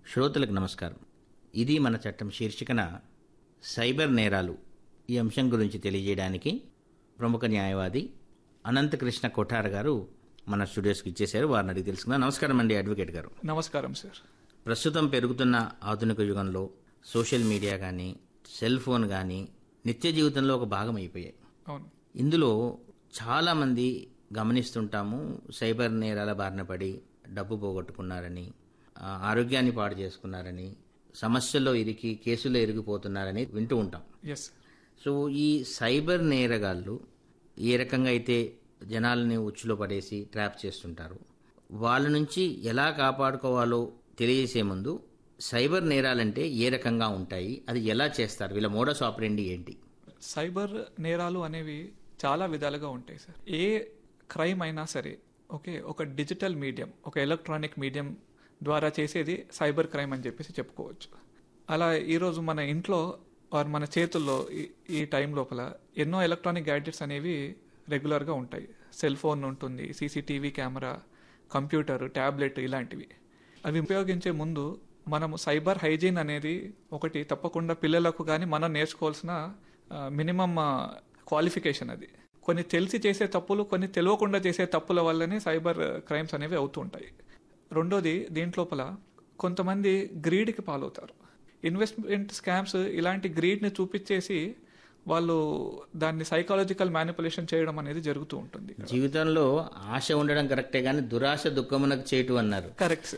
శ్రోతలకు నమస్కారం ఇది మన చట్టం శీర్షికన సైబర్ నేరాలు ఈ అంశం గురించి తెలియజేయడానికి ప్రముఖ న్యాయవాది అనంతకృష్ణ కొఠార్ గారు మన స్టూడియోస్కి ఇచ్చేశారు వారిని అడిగి తెలుసుకుందాం నమస్కారం అండి అడ్వకేట్ గారు నమస్కారం సార్ ప్రస్తుతం పెరుగుతున్న ఆధునిక యుగంలో సోషల్ మీడియా కానీ సెల్ ఫోన్ కానీ నిత్య జీవితంలో ఒక భాగం అయిపోయాయి అవును ఇందులో చాలామంది గమనిస్తుంటాము సైబర్ నేరాల బారిన పడి డబ్బు పోగొట్టుకున్నారని ఆ, ఆరోగ్యాన్ని పాడు చేసుకున్నారని సమస్యల్లో ఇరికి కేసుల్లో ఇరిగిపోతున్నారని వింటూ ఉంటాం ఎస్ సో ఈ సైబర్ నేరగాళ్ళు ఏ రకంగా అయితే జనాలని ఉచ్చులో పడేసి ట్రాప్ చేస్తుంటారు వాళ్ళ నుంచి ఎలా కాపాడుకోవాలో తెలియజేసే ముందు సైబర్ నేరాలంటే ఏ రకంగా ఉంటాయి అది ఎలా చేస్తారు వీళ్ళ మోడస్ ఆపరేండి ఏంటి సైబర్ నేరాలు అనేవి చాలా విధాలుగా ఉంటాయి సార్ ఏ క్రైమ్ అయినా సరే ఓకే ఒక డిజిటల్ మీడియం ఒక ఎలక్ట్రానిక్ మీడియం ద్వారా చేసేది సైబర్ క్రైమ్ అని చెప్పేసి చెప్పుకోవచ్చు అలా ఈరోజు మన ఇంట్లో ఆర్ మన చేతుల్లో ఈ- ఈ టైం లోపల ఎన్నో ఎలక్ట్రానిక్ గ్యాడ్జెట్స్ అనేవి రెగ్యులర్గా ఉంటాయి సెల్ ఫోన్ ఉంటుంది సీసీటీవీ కెమెరా కంప్యూటర్ ట్యాబ్లెట్ ఇలాంటివి అవి ఉపయోగించే ముందు మనము సైబర్ హైజీన్ అనేది ఒకటి తప్పకుండా పిల్లలకు కానీ మనం నేర్చుకోవాల్సిన మినిమం క్వాలిఫికేషన్ అది కొన్ని తెలిసి చేసే తప్పులు కొన్ని తెలియకుండా చేసే తప్పుల వల్లనే సైబర్ క్రైమ్స్ అనేవి అవుతూ ఉంటాయి రెండోది దీంట్లోపల కొంతమంది గ్రీడ్కి పాలవుతారు ఇన్వెస్ట్మెంట్ స్కామ్స్ ఇలాంటి గ్రీడ్ని చూపించేసి వాళ్ళు దాన్ని సైకాలజికల్ మ్యానిపులేషన్ చేయడం అనేది జరుగుతూ ఉంటుంది జీవితంలో ఆశ ఉండడం కరెక్టే కానీ దురాశ దుఃఖమునకు చేయటం అన్నారు కరెక్ట్